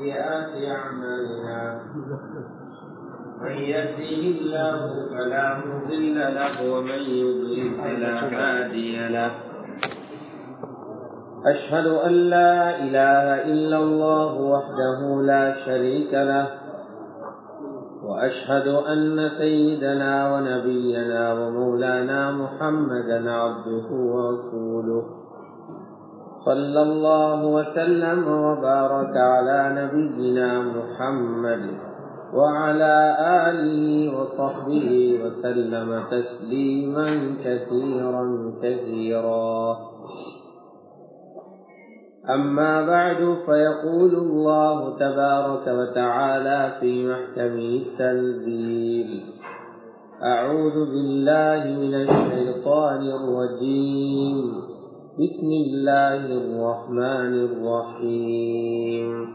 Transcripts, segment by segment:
وسيئات أعمالنا من يهده الله فلا مضل له ومن يضلل فلا هادي له أشهد أن لا إله إلا الله وحده لا شريك له وأشهد أن سيدنا ونبينا ومولانا محمدا عبده ورسوله صلى الله وسلم وبارك على نبينا محمد وعلى آله وصحبه وسلم تسليما كثيرا كثيرا أما بعد فيقول الله تبارك وتعالى في محكمه التنزيل أعوذ بالله من الشيطان الرجيم بسم الله الرحمن الرحيم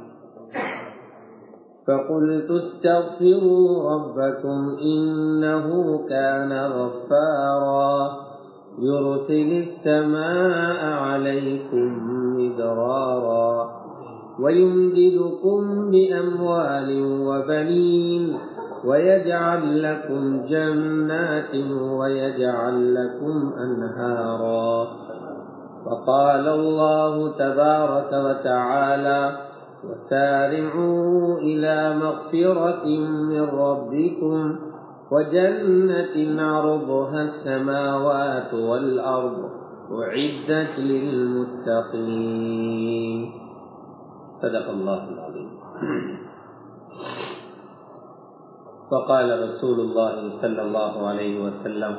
فقلت استغفروا ربكم إنه كان غفارا يرسل السماء عليكم مدرارا ويمددكم بأموال وبنين ويجعل لكم جنات ويجعل لكم أنهارا وقال الله تبارك وتعالى وسارعوا إلى مغفرة من ربكم وجنة عرضها السماوات والأرض أعدت للمتقين صدق الله العظيم وقال رسول الله صلى الله عليه وسلم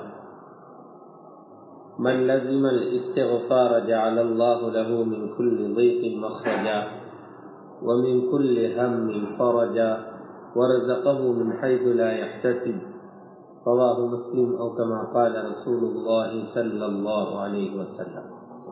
من لزم الاستغفار جعل الله له من كل ضيق مخرجا ومن كل هم فرجا ورزقه من حيث لا يحتسب رواه مسلم أو كما قال رسول الله صلى الله عليه وسلم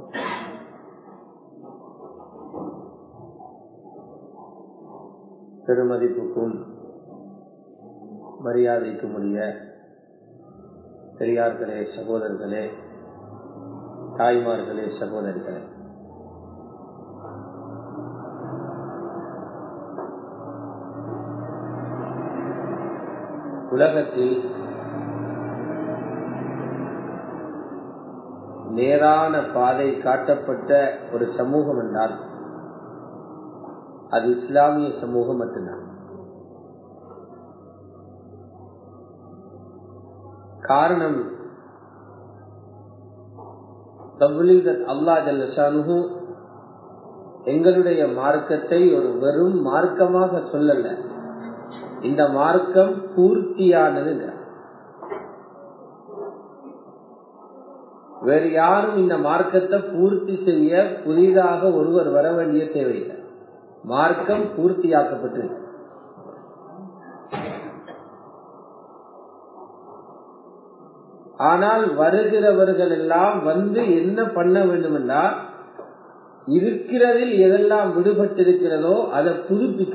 பெருமதிப்புக்கும் மரியாதைக்கும் உரிய பெரியார்களே சகோதரர்களே தாய்மார்களே சகோதரிகளே உலகத்தில் நேரான பாதை காட்டப்பட்ட ஒரு சமூகம் என்றால் அது இஸ்லாமிய சமூகம் மட்டும்தான் காரணம் அல்லா ஜல்லஷானு எங்களுடைய மார்க்கத்தை ஒரு வெறும் மார்க்கமாக சொல்லல இந்த மார்க்கம் பூர்த்தியானது வேறு யாரும் இந்த மார்க்கத்தை பூர்த்தி செய்ய புதிதாக ஒருவர் வர வேண்டிய தேவையில்லை மார்க்கம் பூர்த்தியாக்கப்பட்டிருக்கு ஆனால் வருகிறவர்கள் எல்லாம் வந்து என்ன பண்ண வேண்டும் என்றால் இருக்கிறதில் எதெல்லாம் விடுபட்டிருக்கிறதோ அதை புதுப்பிக்க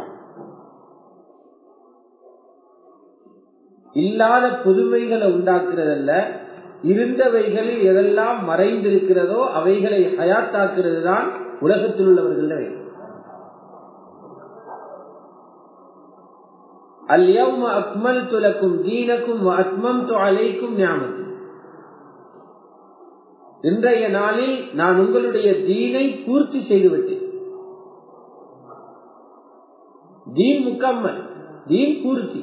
இல்லாத புதுமைகளை உண்டாக்குறதல்ல இருந்தவைகளில் எதெல்லாம் மறைந்திருக்கிறதோ அவைகளை ஹயாத்தாக்குறது தான் உலகத்தில் உள்ளவர்கள் வேலை اليوم أكملت لكم دينكم وأتممت عليكم نعمتي இன்றைய நாளில் நான் உங்களுடைய தீனை பூர்த்தி செய்துவிட்டேன் தீன் முக்கம்மல் தீன் பூர்த்தி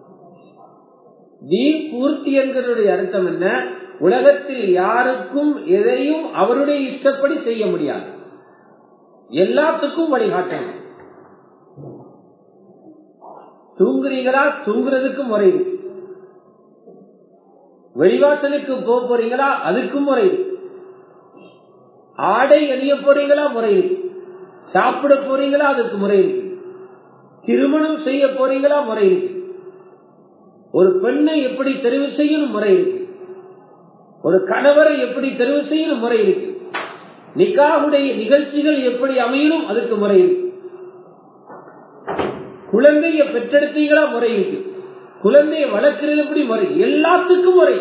தீன் பூர்த்தி என்கிறதுடைய அர்த்தம் என்ன உலகத்தில் யாருக்கும் எதையும் அவருடைய இஷ்டப்படி செய்ய முடியாது எல்லாத்துக்கும் வழிகாட்டணும் தூங்குறீங்களா தூங்குறதுக்கு முறை இருக்கு வெளிவாசலுக்கு போக போறீங்களா அதுக்கும் முறை இருக்கு ஆடை அணிய போறீங்களா முறை இருக்கு சாப்பிட போறீங்களா அதுக்கு முறை இருக்கு திருமணம் செய்ய போறீங்களா முறை இருக்கு ஒரு பெண்ணை எப்படி தெரிவு செய்யணும் முறை இருக்கு ஒரு கணவரை எப்படி தெரிவு செய்யணும் முறை இருக்கு நிக்காவுடைய நிகழ்ச்சிகள் எப்படி அமையணும் அதுக்கு முறை இருக்கு குழந்தைய பெற்றெடுத்தீங்களா முறை இருக்கு குழந்தைய வளர்க்கிறது எப்படி முறை எல்லாத்துக்கும் முறை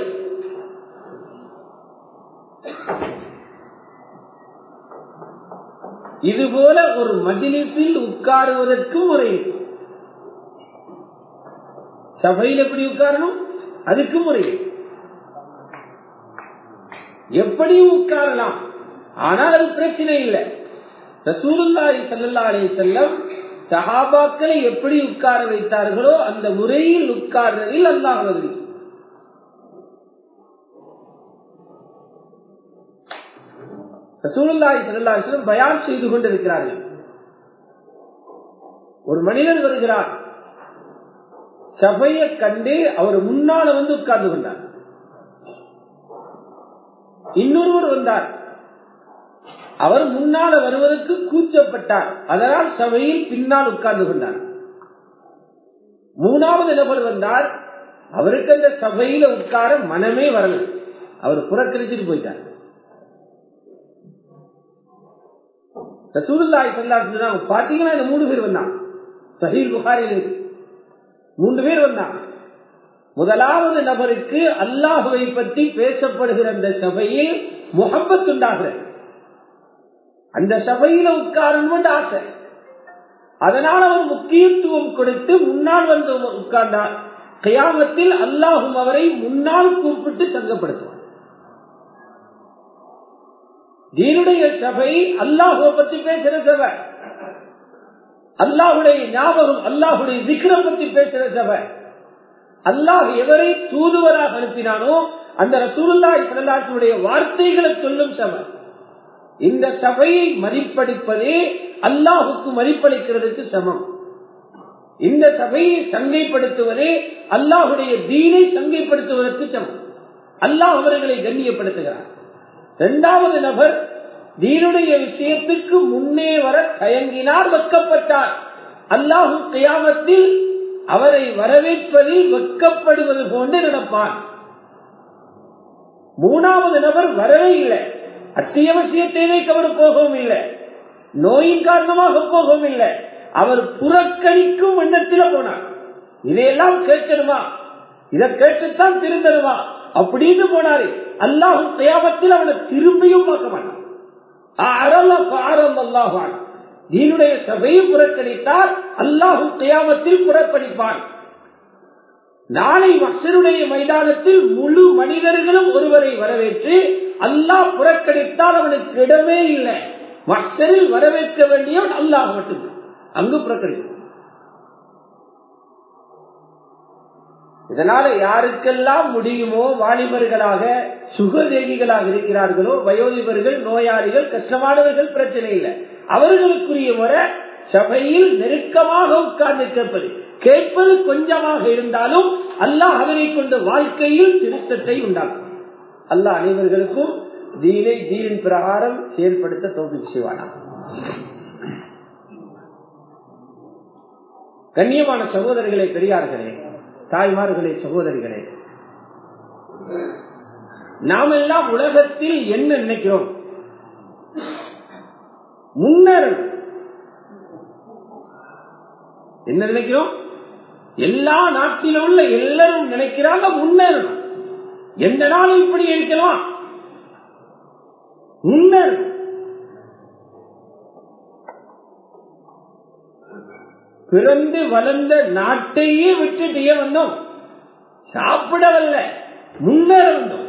இதுபோல ஒரு மஜிலிஸில் உட்காருவதற்கும் முறை இருக்கு சபையில் எப்படி உட்காரணும் அதுக்கு முறை இருக்கு. எப்படியும் உட்காரலாம் ஆனால் அது பிரச்சனை இல்லை ரசூலுல்லாஹி ஸல்லல்லாஹு அலைஹி வஸல்லம் சஹாபாக்களை எப்படி உட்கார வைத்தார்களோ அந்த முறையில் உட்கார்றதில் அல்லாஹ் வகை ரசூலுல்லாஹி ஸல்லல்லாஹு அலைஹி வஸல்லம் பயான் செய்து கொண்டிருக்கிறார்கள் ஒரு மனிதர் வருகிறார் சபையை கண்டு அவர் முன்னால வந்து உட்கார்ந்து கொண்டார் இன்னொருவர் வந்தார் அவர் முன்னால வருவதற்கு கூச்சப்பட்டார் அதனால் சபையில் பின்னால் உட்கார்ந்து கொண்டார் மூணாவது நபர் வந்தார் அவருக்கு அந்த சபையில உட்கார மனமே வரல அவர் புறக்கணிச்சுட்டு போயிட்டார் ரசூலுல்லாஹி ஸல்லல்லாஹு அலைஹி வஸல்லம் பாத்தீங்கன்னா இந்த மூணு பேர் வந்தாங்க சஹீல் புகாரில் இருக்கு மூன்று பேர் வந்தாங்க முதலாவது நபருக்கு அல்லாஹுவை பற்றி பேசப்படுகிற அந்த சபையில் முகப்பத் உண்டாகிறது அந்த சபையில உட்காரணும் ஆசை அதனால் அவர் முக்கியத்துவம் கொடுத்து முன்னால் வந்து உட்கார்ந்தார் கயாமத்தில் அல்லாஹும் அவரை முன்னால் கூப்பிட்டு சங்கப்படுத்துவார் தீனுடைய சபை அல்லாஹுவை பத்தி பேசுற சபை அல்லாஹுடைய ஞாபகம் அல்லாஹுடைய விக்ரம் பத்தி பேசுற சபை அல்லாஹ் எவரை தூதுவராக அனுப்பினானோ அந்த ரசூலுல்லாஹி ஸல்லல்லாஹு வார்த்தைகளை சொல்லும் சபை இந்த சபையை மதிப்பளிப்பதே அல்லாஹுக்கு மதிப்பளிக்கிறதுக்கு சமம் இந்த சபையை சங்கைப்படுத்துவதே அல்லாஹுடைய தீனை சங்கைப்படுத்துவதற்கு சமம் அல்லாஹ் அவர்களை கண்ணியப்படுத்துகிறார் இரண்டாவது நபர் தீனுடைய விஷயத்துக்கு முன்னே வர தயங்கினார் வெக்கப்பட்டார் அல்லாஹு கியாமத்தில் அவரை வரவேற்பதில் வெக்கப்படுவது போன்று நடப்பான் மூணாவது நபர் வரவே இல்லை அத்தியாவசிய தேவைக்கு அவர் போகவும் இல்லை நோயின் காரணமாக போகவும் இல்லை அவர் புறக்கணிக்கும் எண்ணத்தில் போனார் இதையெல்லாம் கேட்கணுமா இதை கேட்டுத்தான் திருந்தணுமா அப்படின்னு போனாரு அல்லாஹும் தயாபத்தில் அவனை திரும்பியும் பார்க்க மாட்டான் அல்லாஹான் தீனுடைய சபையும் புறக்கணித்தார் அல்லாஹும் தயாமத்தில் புறக்கணிப்பான் நாளை மக்களுடைய மைதானத்தில் முழு மனிதர்களும் ஒருவரை வரவேற்று அல்லாஹ் புறக்கணித்தால் அவனுக்கு இடமே இல்லை மக்களில் வரவேற்க வேண்டியவன் அல்லாஹ் மட்டுமே அங்கு புறக்கணிக்கும் இதனால யாருக்கெல்லாம் முடியுமோ வாலிபர்களாக சுகதேகிகளாக இருக்கிறார்களோ வயோதிபர்கள் நோயாளிகள் கஷ்டமானவர்கள் பிரச்சனை இல்லை அவர்களுக்குரிய முறை சபையில் நெருக்கமாக உட்கார்ந்து கேட்பது கேட்பது கொஞ்சமாக இருந்தாலும் அல்லாஹ் அதனை கொண்டு வாழ்க்கையில் திருத்தத்தை உண்டாக்கும் அல்லாஹ் அனைவர்களுக்கும் தீனை தீனின் பிரகாரம் செயல்படுத்த தோல்வி செய்வானா கண்ணியமான சகோதரர்களே பெரியார்களே தாய்மார்களே சகோதரிகளே நாம் எல்லாம் உலகத்தில் என்ன நினைக்கிறோம் முன்னேறணும் என்ன நினைக்கிறோம் எல்லா நாட்டிலும் உள்ள எல்லாரும் நினைக்கிறாங்க முன்னேறணும் எந்த நாளும் இப்படி இருக்கலாம் முன்னேறணும் பிறந்து வளர்ந்த நாட்டையே விட்டுட்டு ஏன் வந்தோம் சாப்பிடவல்ல முன்னேற வந்தோம்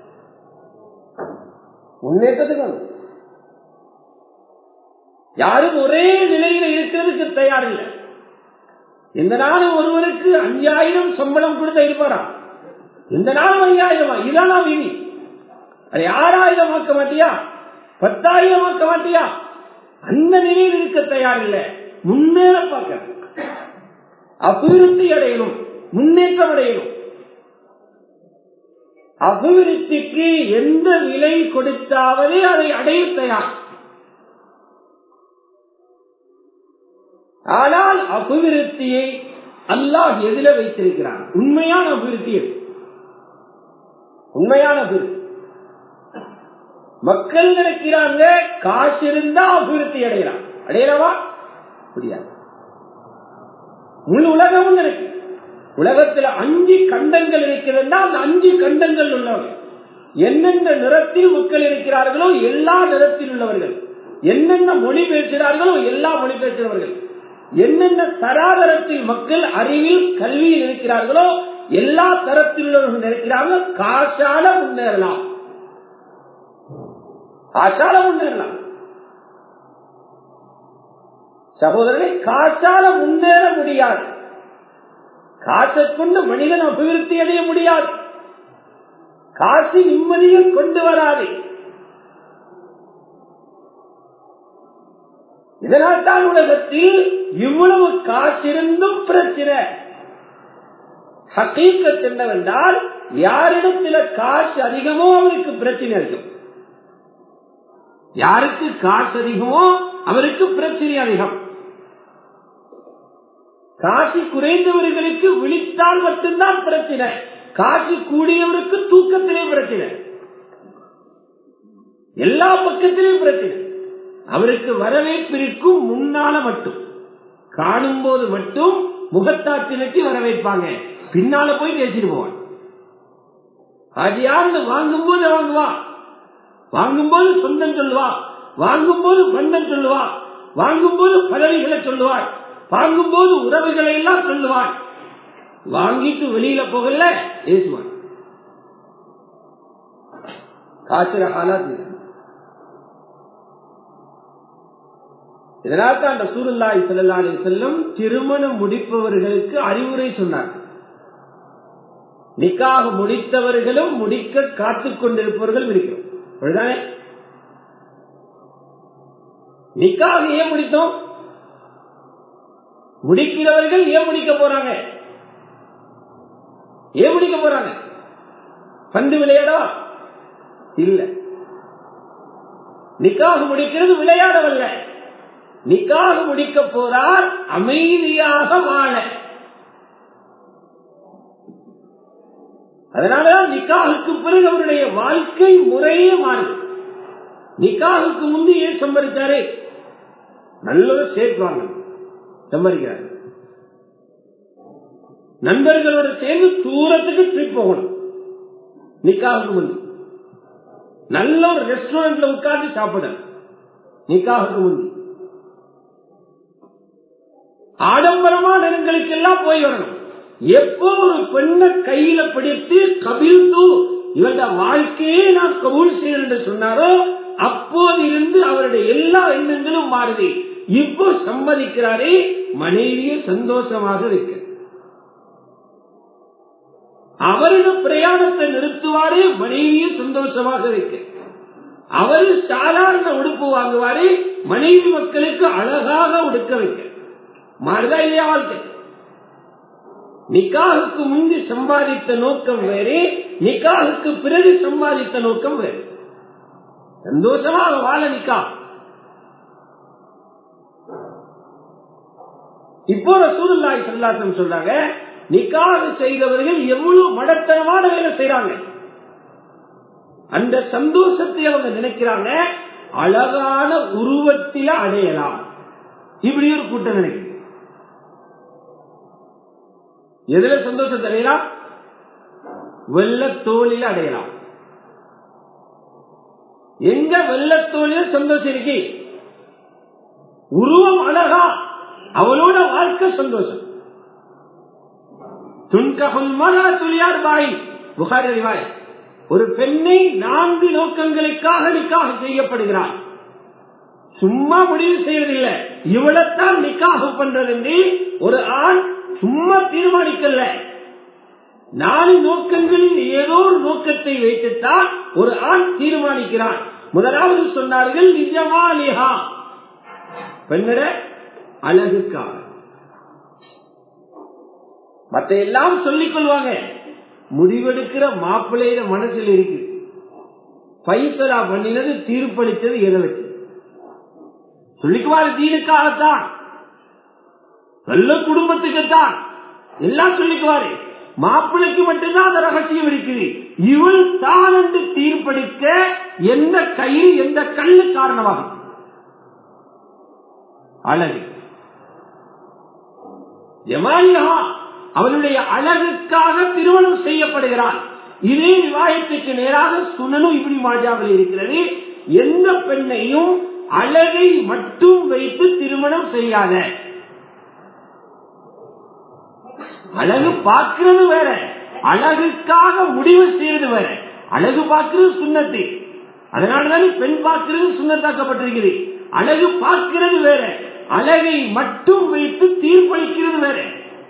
முன்னேற்றத்துக்கு வந்தோம் யாரும் ஒரே நிலையில இருக்கிறதுக்கு தயார் இல்லை எந்த நாளும் ஒருவருக்கு அஞ்சாயிரம் சம்பளம் கொடுத்த இருப்பாரா எந்த நாளும் ஐயாயிரமா இதானா விதி அது ஆறாயிரம் ஆக்க மாட்டியா பத்தாயிரம் ஆக்க மாட்டியா அந்த நிலையில் இருக்க தயார் இல்லை முன்னேற பார்க்க அபிவிருத்தி அடையணும் முன்னேற்றம் அடையணும் அபிவிருத்திக்கு எந்த விலை கொடுத்தாவது அதை அடைய தயார் ஆனால் அபிவிருத்தியை அல்லாஹ் எதில வைத்திருக்கிறான் உண்மையான அபிவிருத்தி எது உண்மையான அபிவிருத்தி மக்கள் நினைக்கிறாங்க காசு இருந்தா அபிவிருத்தி அடையலாம் அடையலாமா முடியாது முழு உலகமும் நினைக்கும் உலகத்தில் அஞ்சு கண்டங்கள் இருக்கிறதா அந்த அஞ்சு கண்டங்கள் உள்ளவர்கள் எந்தெந்த நிறத்தில் மக்கள் இருக்கிறார்களோ எல்லா நிறத்தில் உள்ளவர்கள் என்னென்ன மொழி பேசுகிறார்களோ எல்லா மொழி பேசுகிறவர்கள் என்னென்ன தராதரத்தில் மக்கள் அறிவில் கல்வியில் இருக்கிறார்களோ எல்லா தரத்தில் உள்ளவர்கள் இருக்கிறார்கள் காசால முன்னேறலாம் காசால முன்னேறலாம் சகோதரனை காசால முன்னேற முடியாது காசை கொண்டு மனிதன் அபிவிருத்தி அடைய முடியாது காசு நிம்மதியை கொண்டு வராது இதனால் தான் உலகத்தில் இவ்வளவு காசிருந்தும் பிரச்சனை ஹக்கீக்கத் என்னவென்றால் யாரிடத்தில காசு அதிகமோ அவருக்கு பிரச்சனை இருக்கும் யாருக்கு காசு அதிகமோ அவருக்கு பிரச்சனை அதிகம் காசு குறைந்தவர்களுக்கு விழித்தால் மட்டும்தான் பிரச்சனை காசு கூடியவருக்கு தூக்கத்திலே பிரச்சனை எல்லா பக்கத்திலும் பிரச்சனை அவருக்கு வரவேற்பிற்கும் முன்னால மட்டும் காணும் போது மட்டும் முகத்தாட்சினுக்கு வரவேற்பாங்க பின்னால போய் பேசிட்டு போவான் அது யாருன்னு வாங்கும் போது வாங்குவா வாங்கும் போது சொந்தம் சொல்லுவா வாங்கும் போது பந்தம் சொல்லுவா வாங்கும் போது பதவிகளை சொல்லுவாள் வாங்கும் போது உறவுகளை எல்லாம் சொல்லுவாள் வாங்கிட்டு வெளியில போகல பேசுவான் காசுற காலாது இதனால் தான் ரசூலுல்லாஹி ஸல்லல்லாஹு அலைஹி வஸல்லம் திருமணம் முடிப்பவர்களுக்கு அறிவுரை சொன்னார் நிக்காக முடித்தவர்களும் முடிக்க காத்துக் கொண்டிருப்பவர்கள் இருக்கிறோம் அப்படிதானே நிக்காக ஏன் முடித்தோம் முடிக்கிறவர்கள் ஏன் முடிக்க போறாங்க ஏன் முடிக்க போறாங்க பந்து விளையாடவா இல்ல நிக்காக முடிக்கிறது விளையாடவல்ல நிக்காக முடிக்க போறார் அமைதியாக வாழ அதனாலதான் நிக்காகுக்கு பிறகு அவருடைய வாழ்க்கை முறையே மாறுது நிக்காகுக்கு முந்தி ஏன் சம்பரிச்சாரே நல்ல சேர்ப்பாங்க சம்பரிக்கிறார் நண்பர்களோட சேர்ந்து தூரத்துக்கு ட்ரிப் போகணும் நிக்காகுக்கு முந்தி நல்ல ஒரு ரெஸ்டாரண்ட்ல உட்கார்ந்து சாப்பிட நிக்காகுக்கு முந்தி ஆடம்பரமான இடங்களுக்கு எல்லாம் போய் வரணும் எப்போ ஒரு பெண்ணை கையில பிடித்து கபில் தூ இவருடைய வாழ்க்கையே நான் கபூல் செய்யணும் என்று சொன்னாரோ அப்போது இருந்து அவருடைய எல்லா எண்ணங்களும் மாறுது இப்போ சம்மதிக்கிறாரே மனைவியை சந்தோஷமாக வைக்க அவரிடம் பிரயாணத்தை நிறுத்துவாரே மனைவியை சந்தோஷமாக வைக்க அவரு சாதாரண உடுப்பு வாங்குவாரே மனைவி மக்களுக்கு அழகாக உடுக்க வைக்க மாறுதா இல்லையா வாழ்க்கை நிக்காகுக்கு முந்தி சம்பாதித்த நோக்கம் வேறு நிக்காகுக்கு பிறகு சம்பாதித்த நோக்கம் வேறு சந்தோஷமாக வாழ நிக்கா இப்போ ரசூலுல்லாஹி ஸல்லல்லாஹு சொல்றாங்க நிக்காக செய்தவர்கள் எவ்வளவு மடத்தனமான வேலை செய்யறாங்க அந்த சந்தோஷத்தை அவங்க நினைக்கிறாங்க அழகான உருவத்தில அடையலாம் இப்படி ஒரு கூட்டம் நினைக்குது எதுல சந்தோஷம் அடையலாம் வெள்ளத்தோலில் அடையலாம் எங்க வெள்ளத்தோலில் சந்தோஷம் இருக்கு உருவம் அழகா அவளோட வாழ்க்கை சந்தோஷம் துன்ககுல் மகா துளியார் பாய் புகாரி அறிவாய் ஒரு பெண்ணை நான்கு நோக்கங்களுக்காக நிக்காக செய்யப்படுகிறார் சும்மா முடிவு செய்வதில்லை இவளைத்தான் நிக்காக பண்றது என்று ஒரு ஆண் சும்மா தீர்மானிக்கல நாலு நோக்கங்களில் ஏதோ ஒரு நோக்கத்தை வைத்துத்தான் ஒரு ஆண் தீர்மானிக்கிறான் முதலாவது சொன்னார்கள் நிஜமாலிஹா பெண்ணிட அழகுக்காக மற்ற எல்லாம் சொல்லிக் கொள்வாங்க முடிவெடுக்கிற மாப்பிள்ளையில மனசில் இருக்கு பைசலா பண்ணினது தீர்ப்பளித்தது எதை வச்சு சொல்லிக்குவாரு தீனுக்காகத்தான் நல்ல குடும்பத்துக்குத்தான் எல்லாம் சொல்லிக்குவாரு மாப்பிள்ளைக்கு மட்டும்தான் அந்த ரகசியம் இருக்குது இவள் தான் என்று தீர்ப்பளிக்க எந்த கயிறு எந்த கல்லு காரணமாகும் அழகு ஜமாலியா அவளுடைய அழகுக்காக திருமணம் செய்யப்படுகிறார் இதே விவாயத்துக்கு நேராக சுனனும் இப்படி மாஜாவில் இருக்கிறது எந்த பெண்ணையும் அழகை மட்டும் வைத்து திருமணம் செய்யாத அழகு பார்க்கிறது வேற அழகுக்காக முடிவு செய்யறது வேற அழகு பார்க்கிறது சுண்ணத்து அதனாலதான் பெண் பார்க்கிறது சுண்ணத்தாக்கப்பட்டிருக்கிறது அழகு பார்க்கிறது வேற அழகை மட்டும் வைத்து தீர்ப்பளிக்கிறது வேற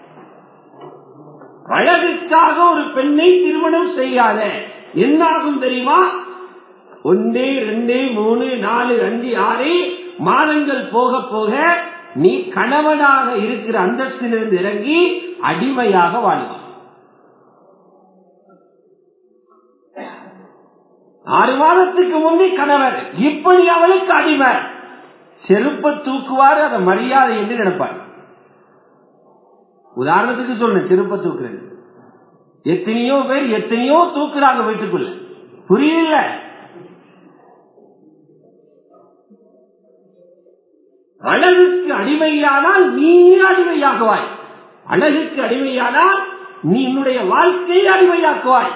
அழகுக்காக ஒரு பெண்ணை திருமணம் செய்யாத என்ன ஆகும் தெரியுமா ஒன்று ரெண்டு மூணு நாலு அஞ்சு ஆறு மாதங்கள் போக போக நீ கணவனாக இருக்கிற அந்தஸ்திலிருந்து இறங்கி அடிமையாக வாழ்வான் ஆறு மாதத்துக்கு முன்னே கணவர் இப்படி அவளுக்கு அடிமை செருப்ப தூக்குவாரு அதை மரியாதை என்று நினைப்பார் உதாரணத்துக்கு சொல்றேன் செருப்ப தூக்குறது எத்தனையோ பேர் எத்தனையோ தூக்குறாங்க வீட்டுக்குள்ள புரியல அழகுக்கு அடிமையானால் நீ அடிமையாகுவாய் அழகுக்கு அடிமையானால் நீ என்னுடைய வாழ்க்கையை அடிமையாக்குவாய்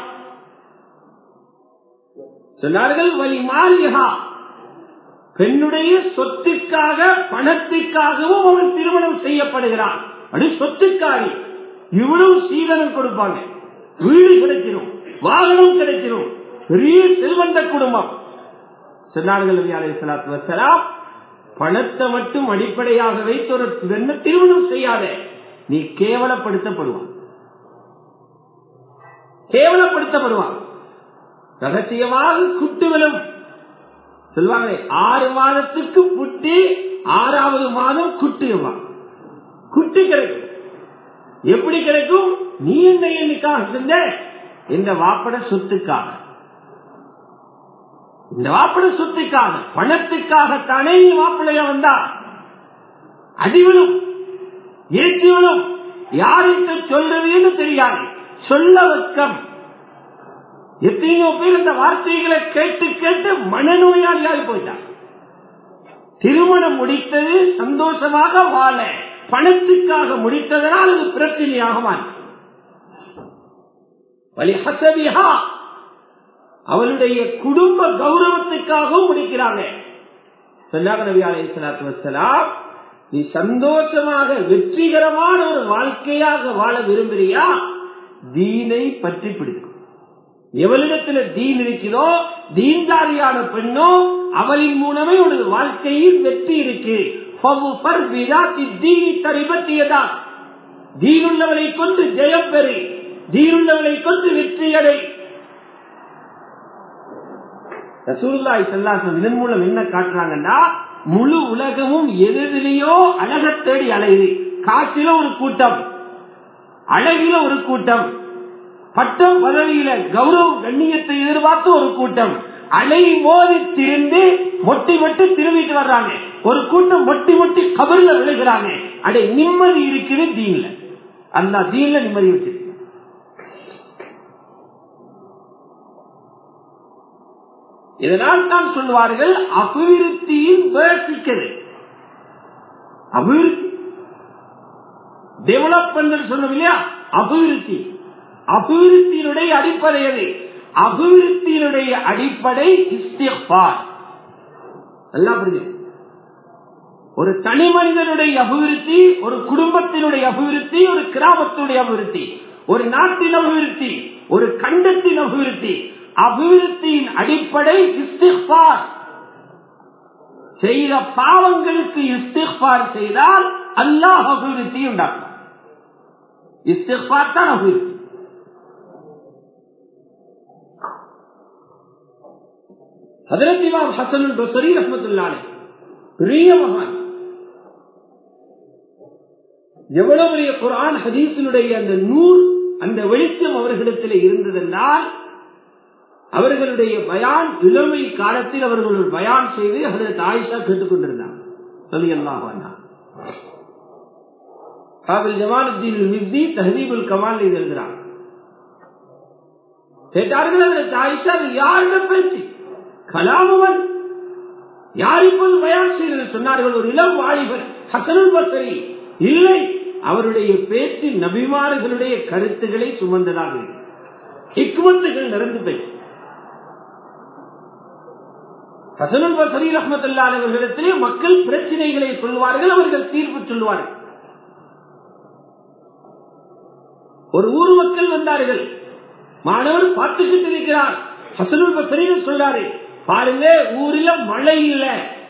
சொன்னார்கள் வலி மாலிகா பெண்ணுடைய சொத்துக்காக பணத்துக்காகவும் அவன் திருமணம் செய்யப்படுகிறான் அப்படி சொத்துக்காரி இவ்வளவு சீதனம் கொடுப்பாங்க வீடு கிடைச்சிடும் வாகனம் கிடைச்சிடும் பெரிய செல்வந்த குடும்பம் சொன்னார்கள் நபி அலைஹி ஸலாத்து வஸலாம் பணத்தை மட்டும் அடிப்படையாக வைத்து ஒரு பெண்ணை திருமணம் செய்யாத நீ கேவலப்படுத்தப்படுவான் கேவலப்படுத்தப்படுவான் ரகசியமாக குட்டுகளும் சொல்வாங்களே ஆறு மாதத்துக்கு புட்டி ஆறாவது மாதம் குட்டுவான் குட்டி கிடைக்கும் எப்படி கிடைக்கும் நீ என்ன என்னைக்காக செஞ்ச இந்த வாப்பட சொத்துக்காக இந்த வாப்பட சொத்துக்காக பணத்துக்காகத்தானே நீ மாப்பிள்ளைய வந்தா அடிவிடும் ஏற்றிவிடும் யாருக்கு சொல்றதுன்னு தெரியாது சொல்ல வெக்கம் எத்தனையோ பேர் இந்த வார்த்தைகளை கேட்டு கேட்டு மனநோயாளியாக போயிட்டார் திருமணம் முடித்தது சந்தோஷமாக வாழ பணத்துக்காக முடித்ததனால் அது பிரச்சனையாக மாறிச்சு வலி ஹசபிஹா அவளுடைய குடும்ப கௌரவத்துக்காகவும் முடிக்கிறாங்க சொன்னாங்க நபி அலைஹி ஸலாத்து வஸலாம் நீ சந்தோஷமாக வெற்றிகரமான ஒரு வாழ்க்கையாக வாழ விரும்புறியா தீனை பற்றி பிடிக்கும் எவளிடத்துல தீன் இருக்கிறதோ தீன்தாரியான பெண்ணோ அவளின் மூலமே உனது வாழ்க்கையில் வெற்றி இருக்கு தரிபத்தியதா தீனுள்ளவனை கொண்டு ஜெயம் பெறு தீனுள்ளவனை கொண்டு வெற்றியடை ரசூலுல்லாஹி ஸல்லல்லாஹு இதன் மூலம் என்ன காட்டுறாங்கன்னா முழு உலகமும் எதிரிலேயோ அழக தேடி அலையுது காசில ஒரு கூட்டம் அழகில ஒரு கூட்டம் பட்டம் பதவியில கௌரவ கண்ணியத்தை எதிர்பார்த்து ஒரு கூட்டம் அலை மோதி திரிந்து மொட்டி மொட்டி திரும்பிட்டு வர்றாங்க ஒரு கூட்டம் மொட்டி மொட்டி கபர்ல விழுகிறாங்க அடை நிம்மதி இருக்குது தீன்ல அந்த தீன்ல நிம்மதி வச்சு இதனால் தான் சொல்லுவார்கள் அபிவிருத்தியின் பேசிக்கிறது அபிவிருத்தி டெவலப்மெண்ட் சொன்னோம் இல்லையா அபிவிருத்தி அபிவிருத்தியினுடைய அடிப்படை எது அபிவிருத்தியினுடைய அடிப்படை இஸ்திஃபார் எல்லாம் புரிஞ்சு ஒரு தனி மனிதனுடைய அபிவிருத்தி ஒரு குடும்பத்தினுடைய அபிவிருத்தி ஒரு கிராமத்தினுடைய அபிவிருத்தி ஒரு நாட்டின் அபிவிருத்தி ஒரு கண்டத்தின் அபிவிருத்தி அபிவிருத்தியின் அடிப்படை இஸ்திஃபார் செய்த பாவங்களுக்கு இஸ்திஃபார் செய்தால் அல்லாஹ் அபிவிருத்தி உண்டாக்கும் இஸ்திஃபார் தான் அபிவிருத்தி ஹதரத் இமாம் ஹசன் பசரி ரஹமத்துல்லாலே பெரிய மகான் எவ்வளவு பெரிய குரான் ஹதீஸினுடைய அந்த நூல் அந்த வெளிச்சம் அவர்களிடத்தில் இருந்ததென்றால் அவர்களுடைய பயான் இளமை காலத்தில் அவர்கள் ஒரு பயான் செய்து ஹதரத் ஆயிஷா கேட்டுக்கொண்டிருந்தார் சொல்லி எல்லாம் காபில் ஜமாலுத்தீன் மிஸ்தி தஹதீபுல் கமால் எழுதுகிறார் கேட்டார்கள் அதற்கு ஆயிஷா யாரிடம் பேச்சு கலாமுவன் யார் இப்போது பயான் செய்தது சொன்னார்கள் ஒரு இளம் வாலிபர் ஹசனுல் பசரி இல்லை அவருடைய பேச்சு நபிமார்களுடைய கருத்துக்களை சுமந்ததாக இக்குமத்துகள் நடந்து போய் ஹசனுல் பசரி ரஹமத்துல்லாதவர்களிடத்திலே மக்கள் பிரச்சனைகளை சொல்வார்கள் அவர்கள் தீர்ப்பு சொல்வார்கள் ஒரு ஊர் மக்கள் வந்தார்கள் மாணவர் பார்த்துக்கிட்டு இருக்கிறார் ஹசனுல் பசரின்னு சொல்றாரு பாருங்க ஊரில் மழை இல்ல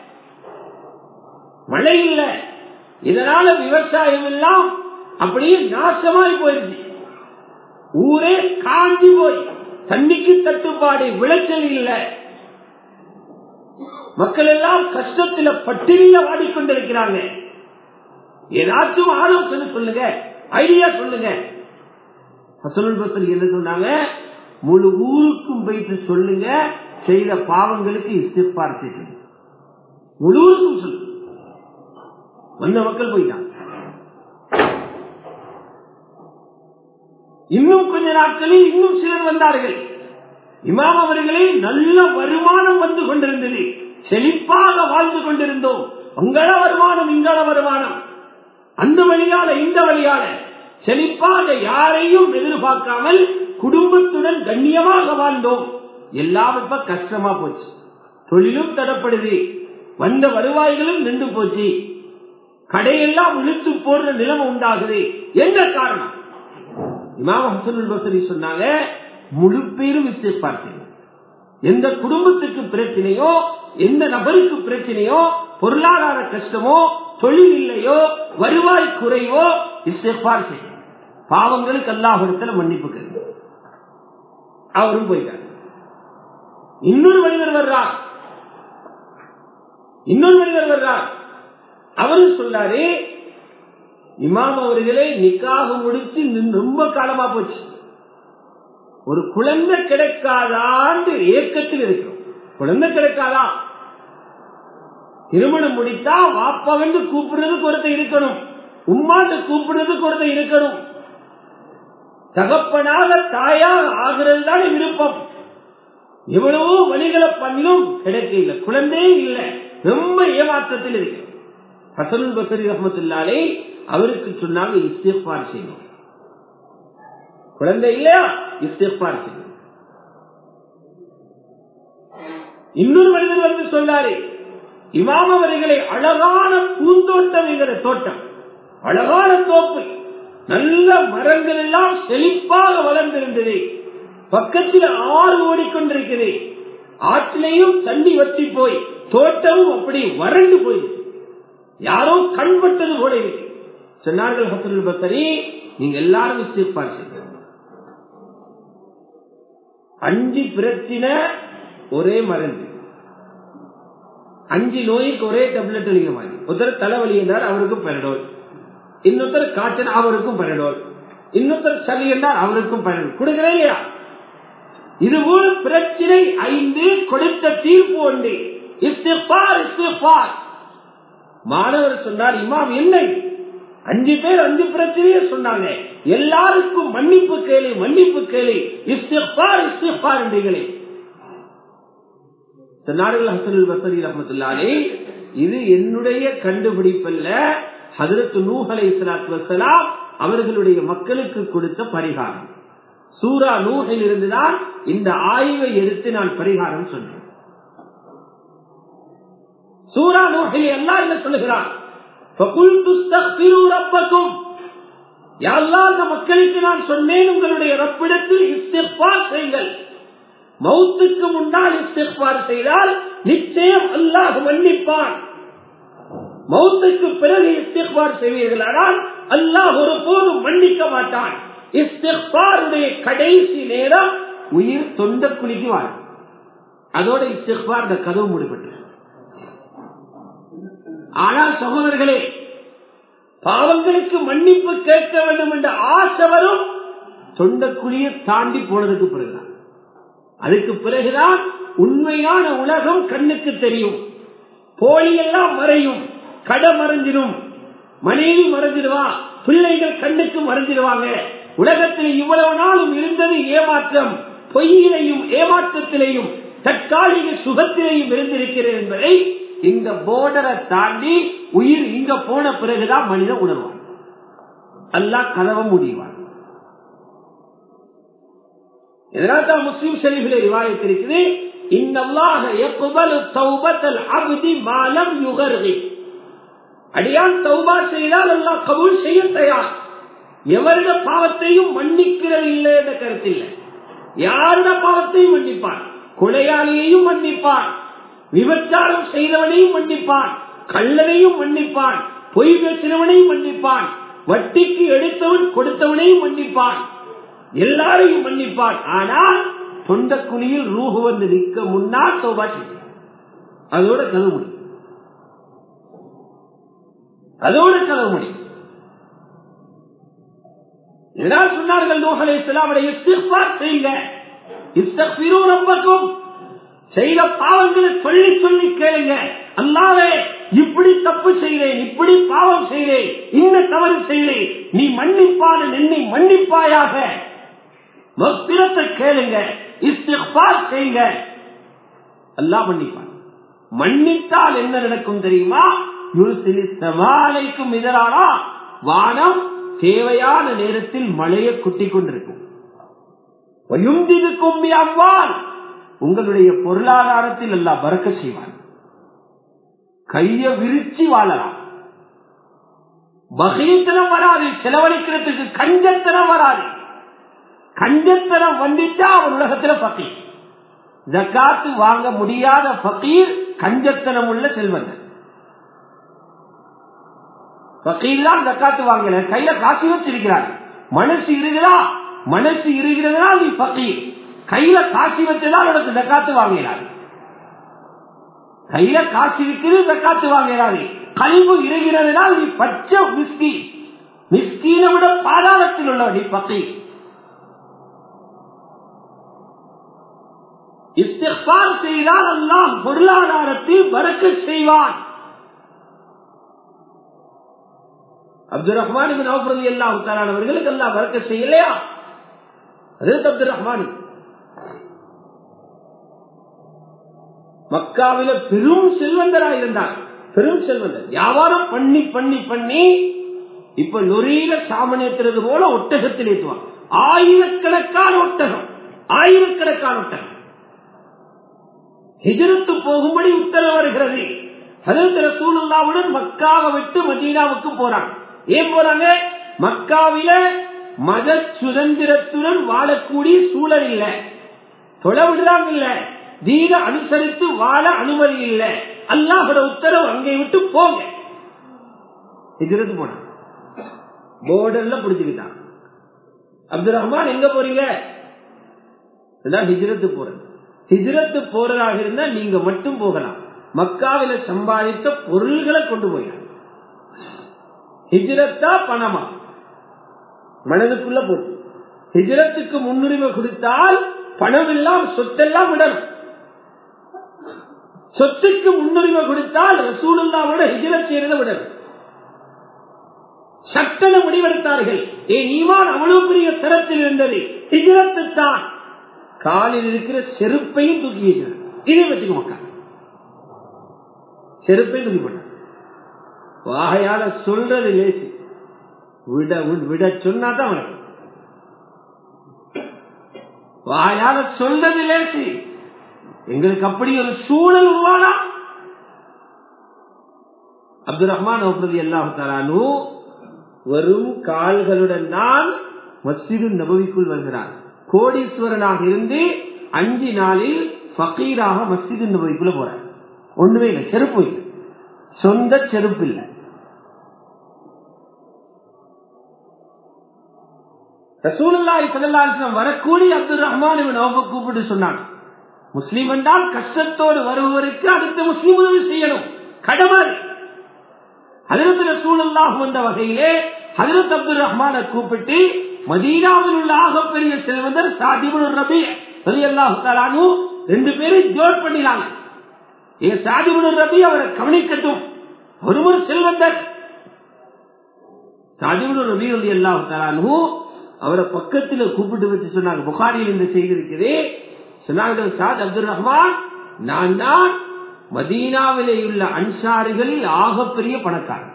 மழை இல்ல இதனால விவசாயம் எல்லாம் அப்படியே நாசமாய் போயிருச்சு ஊரே காஞ்சி போய் தண்ணிக்கு தட்டுப்பாடு விளைச்சல் இல்ல மக்கள் எல்லாம் கஷ்டத்துல பட்டினியில வாடிக்கொண்டிருக்கிறாங்க ஏதாச்சும் ஆலோசனை சொல்லுங்க ஐடியா சொல்லுங்க ஹசனுல் பசரி என்ன சொன்னாங்க முழு ஊருக்கும் போயிட்டு சொல்லுங்க செய்த பாவங்களுக்கு இஸ்திஃபார் செய்யுங்க முழு ஊருக்கும் சொல்லுங்க வந்த மக்கள் போயிட்டாங்க இன்னும் கொஞ்ச நாட்களில் இன்னும் சிலர் வந்தார்கள் இமாம் அவர்களே நல்ல வருமானம் வந்து கொண்டிருந்தது செழிப்பாக வாழ்ந்து கொண்டிருந்தோம் உங்கள வருமானம் இங்கள வருமானம் அந்த வழியால இந்த வழியால செழிப்பாக யாரையும் எதிர்பார்க்காமல் குடும்பத்துடன் கண்ணியமாக வாழ்ந்தோம் எல்லாம் இப்ப கஷ்டமா போச்சு தொழிலும் தடப்படுது வந்த வருவாய்களும் நின்று போச்சு கடையெல்லாம் இழுத்து போடுற நிலைமை உண்டாகுது என்ன காரணம் இமாம் ஹசன் பசரி சொன்னாங்க முழு பேரும் இசைப்பார்கள் எந்த குடும்பத்துக்கு பிரச்சனையோ எந்த நபருக்கு பிரச்சனையோ பொருளாதார கஷ்டமோ தொழில் இல்லையோ வருவாய் குறைவோ இசைப்பார் செய்யும் பாவங்களுக்கு அல்லாஹிடத்துல மன்னிப்பு கேட்கும் அவரும் போயிட்டார் இன்னொரு மனிதர் வர்றார் இன்னொரு மனிதர் வர்றார் அவரும் சொல்றாரு இமாம் அவர்களே நிக்காக முடிச்சு ரொம்ப காலமா போச்சு ஒரு குழந்தை கிடைக்காதான்னு ஏக்கத்தில் இருக்கிறோம் குழந்தை கிடைக்காதா திருமணம் முடித்தா வாப்பா வந்து கூப்பிடுறதுக்கு ஒருத்தர் இருக்கணும் உம்மாண்டு கூப்பிடுறதுக்கு ஒருத்தர் இருக்கணும் தகப்பனாக தாயாக ஆகிறது தான் விருப்பம் எவ்வளவோ வழிகளை பண்ணிலும் கிடைக்க இல்லை குழந்தையே இல்லை ரொம்ப ஏமாற்றத்தில் இருக்கு ஹசனுல் பசரி ரஹமத்துல்லாலே அவருக்கு சொன்னாங்க இஸ்திஃபார் செய்யணும் குழந்தை இல்லையா இஸ்திஃபார் செய்யணும் இன்னொரு மனிதர் வந்து சொன்னாரு இமாம் அவர்களை அழகான பூந்தோட்டம் என்கிற தோட்டம் அழகான தோப்பு நல்ல மரங்கள் எல்லாம் செழிப்பாக வளர்ந்திருந்தது பக்கத்தில் ஆறு ஓடிக்கொண்டிருக்கிறது ஆற்றிலையும் தண்ணி வத்தி போய் தோட்டமும் அப்படி வறண்டு போயிடுச்சு யாரோ கண்பட்டது போல இருக்கு சொன்னார்கள் ஹசனுல் பசரி நீங்க எல்லாரும் இஸ்திஃபார் செய்யுங்க அஞ்சு பிரச்சனை ஒரே மருந்து அஞ்சு நோய்க்கு ஒரே டெப்லெட் அளிக்க மாதிரி ஒருத்தர் தலைவலி என்றார் அவருக்கும் பெரடோல் இன்னொருத்தர் காய்ச்சல் அவருக்கும் பெரடோல் இன்னொருத்தர் சளி என்றார் அவருக்கும் பெரடோல் கொடுக்கிறேன் இல்லையா இதுபோல் பிரச்சனை ஐந்து கொடுத்த தீர்ப்பு ஒன்று இஸ்திஃபார் இஸ்திஃபார் மாணவர் சொன்னார் இமாம் இல்லை அஞ்சு பேர் அஞ்சு பிரச்சனையே சொன்னாங்க எல்லாருக்கும் மன்னிப்பு கேளு மன்னிப்பு கேளு இஸ்திஃபார் இஸ்திஃபார் என்றீங்களே சொன்னார்கள் ஹசனுல் பசரி ரஹமத்துல்லாலே இது என்னுடைய கண்டுபிடிப்பல்ல ஹதரத்து நூஹ் அலை சலாத் வசலாம் அவர்களுடைய மக்களுக்கு கொடுத்த பரிகாரம் சூரா நூஹில் இருந்துதான் இந்த ஆய்வை எடுத்து நான் பரிகாரம் சொன்னேன் சூரா நூஹில் எல்லாம் என்ன சொல்லுகிறான் அந்த மக்களுக்கு நான் சொன்னேன் உங்களுடைய ரப்பிடத்தில் இஸ்திஃபார் செய்யுங்கள் மௌத்துக்கு முன்னால் இஸ்திஃபார் செய்தால் நிச்சயம் அல்லாஹ் மன்னிப்பான் மௌத்துக்கு பிறகு இஸ்திஃபார் செய்வீர்களானால் அல்லாஹ் ஒரு போதும் மன்னிக்க மாட்டான் இஸ்திஃபாருடைய கடைசி நேரம் உயிர் தொண்ட குளிக்கு வாழும் அதோட இஸ்திஃபார் இந்த கதவு முடிபட்டு ஆனால் சகோதரர்களே பாவங்களுக்கு மன்னிப்பு கேட்க வேண்டும் என்ற ஆசை வரும் தொண்டக்குழியை தாண்டி போனதுக்கு பிறகுதான் அதுக்கு பிறகுதான் உண்மையான உலகம் கண்ணுக்கு தெரியும் போலி எல்லாம் மறையும் கடை மறைஞ்சிடும் மனைவி மறைஞ்சிடுவா பிள்ளைகள் கண்ணுக்கு மறைஞ்சிடுவாங்க உலகத்தில் இவ்வளவு நாளும் இருந்தது ஏமாற்றம் பொய்யிலையும் ஏமாற்றத்திலேயும் தற்காலிக சுகத்திலேயும் இருந்திருக்கிறேன் என்பதை இந்த போர்டரை தாண்டி உயிர் இங்க போன பிறகுதான் மனிதன் உணர்வான் அல்லாஹ் கதவை முடிவான் இதனால் தான் முஸ்லீம் ஷெரீஃபிலே ரிவாயத் இருக்குது இன்னல்லாக எக்குபலு தௌபத்தல் அப்தி மாலம் யுகர்கி அடியான் தௌபா செய்தால் அல்லாஹ் கபூல் செய்ய தயார் எவருட பாவத்தையும் மன்னிக்கிறது இல்லை என்ற கருத்தில் யாருட பாவத்தையும் மன்னிப்பான் கொலையாளியையும் மன்னிப்பான் விபச்சாரம் செய்தவனையும் மன்னிப்பான் கள்ளனையும் மன்னிப்பான் பொய் பேசினவனையும் மன்னிப்பான் வட்டிக்கு எடுத்தவன் கொடுத்தவனையும் மன்னிப்பான் எல்லாரையும் மன்னிப்பான் ஆனால் தொண்ட குழியில் ரூஹு வந்து நிற்க முன்னால் தௌபா செய்ய அதோட கதவு முடியும் அதோட கதவு முடியும் இதனால் சொன்னார்கள் நூகலை இஸ்லாமுடைய இஸ்திஃபார் செய்யுங்க இஸ்தக்பிரு ரப்பக்கும் செய்த பாவங்களை சொல்லி சொல்லி கேளுங்க அல்லாவே இப்படி தப்பு செய்தேன் இப்படி பாவம் செய்தேன் இந்த தவறு செய்தேன் நீ மன்னிப்பான என்னை மன்னிப்பாயாக மஸ்திரத்தை கேளுங்க இஸ்திஃபார் செய்யுங்க அல்லாஹ் மன்னிப்பான் மன்னித்தால் என்ன நடக்கும் தெரியுமா யுருசிலி சவாலைக்கும் எதிரானா வானம் தேவையான நேரத்தில் மழையை குட்டி கொண்டிருக்கும் வயுந்திருக்கும் அவ்வால் உங்களுடைய பொருளாதாரத்தில் எல்லாம் பறக்க செய்வான் கைய விரிச்சு வாழலாம் பகீத்தனம் வராது செலவழிக்கிறதுக்கு கஞ்சத்தனம் வராது கஞ்சத்தனம் வந்துட்டா அவர் உலகத்துல பக்கீர் ஜக்காத்து வாங்க முடியாத பக்கீர் கஞ்சத்தனம் உள்ள செல்வந்தன் பக்கீர் தான் ஜக்காத்து வாங்கல கையில காசு வச்சிருக்கிறார் மனசு இருக்குதா மனசு இருக்கிறதுனா நீ பக்கீர் கையில காசு வச்சதால் உனக்கு ஜக்காத்து வாங்கினார் கையில காசு இருக்குது ஜக்காத்து வாங்கிறாரு கல்வு இருக்கிறதுனால் நீ பச்சை மிஸ்கி மிஸ்கீனை விட பாதாளத்தில் உள்ள நீ பக்கீர் இஸ்திஃபார் செய்தால் அல்லாஹ் பொருளாதாரத்தில் பறக்க செய்வான் அப்துல் ரஹ்மான் நவபுரதி எல்லாம் அவர்களுக்கு எல்லாம் பறக்க செய்யலையா அது அப்துல் ரஹ்மான் மக்காவில பெரும் செல்வந்தராக இருந்தார் பெரும் செல்வந்தர் வியாபாரம் பண்ணி பண்ணி பண்ணி இப்ப நொறியில சாமணியத்துறது போல ஒட்டகத்தில் ஏற்றுவாங்க ஆயிரக்கணக்கான ஒட்டகம் ஆயிரக்கணக்கான ஒட்டகம் ஹிஜரத்து போகும்படி உத்தரவு வருகிறது ஹதரத் ரசூலுல்லாவுடன் மக்காவை விட்டு மதீனாவுக்கு போறாங்க ஏன் போறாங்க மக்காவில மத சுதந்திரத்துடன் வாழக்கூடிய சூழல் இல்ல தொலை விடுறாங்க இல்ல தீன அனுசரித்து வாழ அனுமதி இல்லை அல்லாஹோட உத்தரவு அங்கே விட்டு போங்க ஹிஜரத்து போனாங்க போர்டர்ல பிடிச்சுக்கிட்டாங்க அப்துல் ரஹ்மான் எங்க போறீங்க ஹிஜரத்து போறது ஹிஜரத்து போறதாக இருந்தா நீங்க மட்டும் போகலாம் மக்காவில சம்பாதித்த பொருள்களை கொண்டு போயிடலாம் ஹிஜரத்தா பணமா மனதுக்குள்ள போட்டு ஹிஜரத்துக்கு முன்னுரிமை கொடுத்தால் பணம் எல்லாம் சொத்தெல்லாம் விடணும் சொத்துக்கு முன்னுரிமை கொடுத்தால் ரசூலுல்லாவோட ஹிஜரத் செய்யறதை விடணும் சட்டன முடிவெடுத்தார்கள் ஏன் ஈமான் அவ்வளவு பெரிய தரத்தில் இருந்தது ஹிஜரத்து தான் காலில் இருக்கிற செருப்பையும் தூக்கி வீசினார் இதை வச்சுக்க மாட்டாங்க செருப்பையும் தூக்கி போட்டாங்க வாகையால சொல்றது லேசி விட விட சொன்னாதான் வரும் வாயால சொல்றது லேசி எங்களுக்கு அப்படி ஒரு சூழல் உருவானா அப்துல் ரஹ்மான் எல்லாம் தரானு வரும் கால்களுடன் தான் மஸ்ஜிது நபவிக்குள் வருகிறார் கோடீஸ்வரனாக இருந்து அஞ்சு நாளில் பக்கீராக மஸ்ஜிது நபவிக்குள்ள போறார் ஒண்ணுமே இல்லை செருப்பு இல்லை சொந்த செருப்பு இல்லை ரசூலுல்லாஹி ஸல்லல்லாஹு அலைஹி வஸல்லம் வரக்கூடிய அப்துல் ரஹ்மான் இப்னு அவுஃப் கூப்பிட்டு சொன்னாங்க முஸ்லீம் என்றால் கஷ்டத்தோடு வருபவருக்கு அடுத்த முஸ்லீம் உதவி செய்யணும் கடமை ஹதரத் ரசூலுல்லாஹ் வந்த வகையிலே ஹதரத் அப்துல் ரஹ்மான கூப்பிட்டு மதீனாவில் உள்ள ஆகப்பெரிய செல்வந்தர் சாதிபுல் ரபி ரலியல்லாஹு தஆலானு ரெண்டு பேரும் ஜோட் பண்ணினாங்க ஏன் சாதிபுல் ரபி அவரை கவனிக்கட்டும் ஒருவர் செல்வந்தர் சாதிபுல் ரபி ரலியல்லாஹு தஆலானு அவரை பக்கத்துல கூப்பிட்டு வச்சு சொன்னாங்க புகாரியில் இந்த செய்தி இருக்குது சொன்னாங்க சாத் அப்துல் ரஹ்மான் நான் தான் மதீனாவிலே உள்ள அன்சாரிகளில் ஆகப்பெரிய பணக்காரன்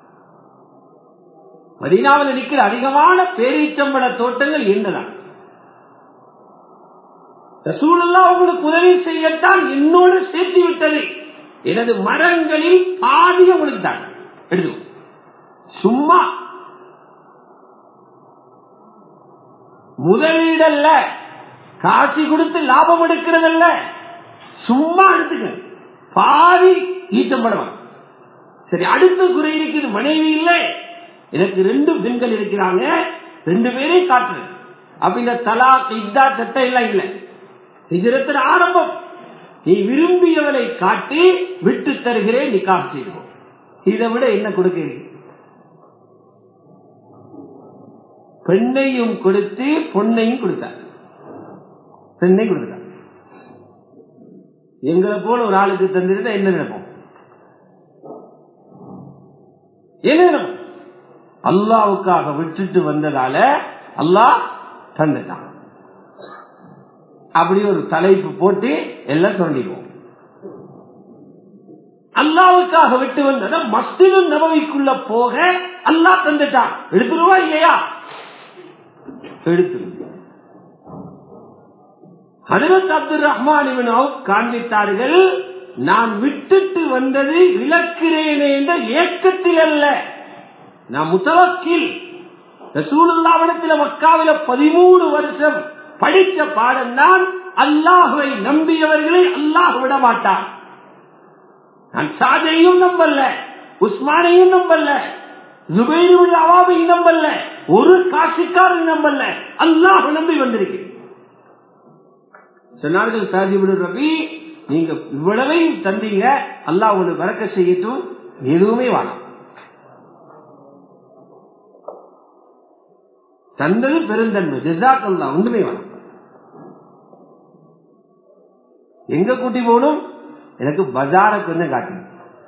மதீனாவில் நிற்கிற அதிகமான பேரீச்சம்பள தோட்டங்கள் என்னதான் ரசூலுல்லா உங்களுக்கு உதவி செய்யத்தான் என்னோடு சேர்த்து விட்டது எனது மரங்களில் பாதி உங்களுக்கு தான் எடுத்து சும்மா முதலீடல்ல காசி கொடுத்து லாபம் எடுக்கிறதல்ல சும்மா எடுத்துக்க பாதி ஈட்டப்படுவான் சரி அடுத்த குறை இருக்குது மனைவி இல்லை எனக்கு ரெண்டு பெண்கள் இருக்கிறாங்க ரெண்டு பேரையும் காட்டுறேன் அப்ப இந்த தலா இத்தா சட்டம் எல்லாம் இல்லை ஹிஜரத்தின் ஆரம்பம் நீ விரும்பியவனை காட்டி விட்டு தருகிறேன் நீ காசு செய்வோம் இதை விட என்ன கொடுக்கிறீங்க பெண்ணையும் கொடுத்து பொண்ணையும் கொடுத்தார் பெண்ணை கொடுத்தார் எங்களை போல ஒரு ஆளுக்கு தந்திருந்தா என்ன நினைப்போம் என்ன நினைப்போம் அல்லாவுக்காக விட்டுட்டு வந்ததால அல்லாஹ் தந்துட்டான் அப்படி ஒரு தலைப்பு போட்டு எல்லாம் சொல்லிடுவோம் அல்லாவுக்காக விட்டு வந்தத மஸ்திது நபவிக்குள்ள போக அல்லாஹ் தந்துட்டான் எடுத்துருவா இல்லையா எடுத்துரு ஹதரத் அப்துல் ரஹ்மான் காண்பித்தார்கள் நான் விட்டுட்டு வந்தது இழக்கிறேனே என்ற ஏக்கத்தில் அல்ல நான் முத்தவக்கில் ரசூலுல்லாவிடத்தில் மக்காவில பதிமூணு வருஷம் படித்த பாடம் தான் அல்லாஹுவை நம்பியவர்களை அல்லாஹ் விட மாட்டான் நான் சாதையும் நம்பல்ல உஸ்மானையும் நம்பல்ல ஜுபைருடைய அவாவையும் நம்பல்ல ஒரு காசிக்காரன் நம்பல்ல அல்லாஹ் நம்பி வந்திருக்கிறேன் சொன்னார்கள் சாதிபுடு ரவி நீங்க இவ்வளவையும் தந்தீங்க அல்லாஹ் உங்களுக்கு வரக்க செய்யட்டும் எதுவுமே வேணாம் தந்தது பெருந்தன்மை ஜிசாக்கல்லா ஒன்றுமே வேணாம் எங்க கூட்டி போகணும் எனக்கு பஜார கொஞ்சம் காட்டணும்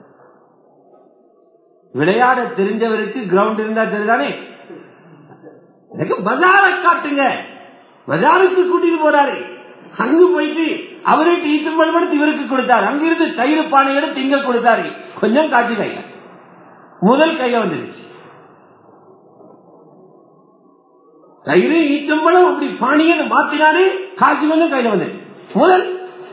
விளையாட தெரிஞ்சவருக்கு கிரவுண்ட் இருந்தா தெரியுதானே எனக்கு பஜார காட்டுங்க பஜாருக்கு கூட்டிட்டு போறாரு அங்கு போயிட்டு அவருக்கு ஈத்தம்பழம் எடுத்து இவருக்கு கொடுத்தாரு அங்கிருந்து தயிர் பானை எடுத்து இங்க கொடுத்தாரு கொஞ்சம் காட்சி கையில முதல் கையில வந்துருச்சு தயிர் ஈச்சம்பழம் அப்படி பாணியை மாத்தினாரு காசு கொஞ்சம் கையில வந்துருச்சு முதல்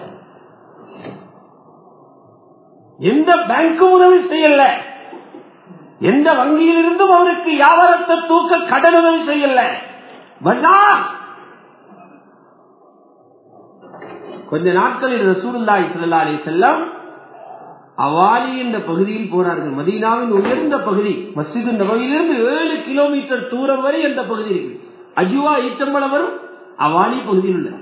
எந்த பேங்க்கும் உதவி செய்யல எந்த வங்கியிலிருந்தும் அவருக்கு வியாபாரத்தை தூக்க கடன் உதவி செய்யல பஜார் கொஞ்ச நாட்களில் ரசூலுல்லாஹி ஸல்லல்லாஹு அலைஹி வஸல்லம் அவாலி என்ற பகுதியில் போனார்கள் மதீனாவின் உயர்ந்த பகுதி மஸ்ஜிது நபவியிலிருந்து ஏழு கிலோமீட்டர் தூரம் வரை அந்த பகுதி இருக்கு அஜுவா ஈச்சம்பளம் வரும் அவாலி பகுதியில் உள்ள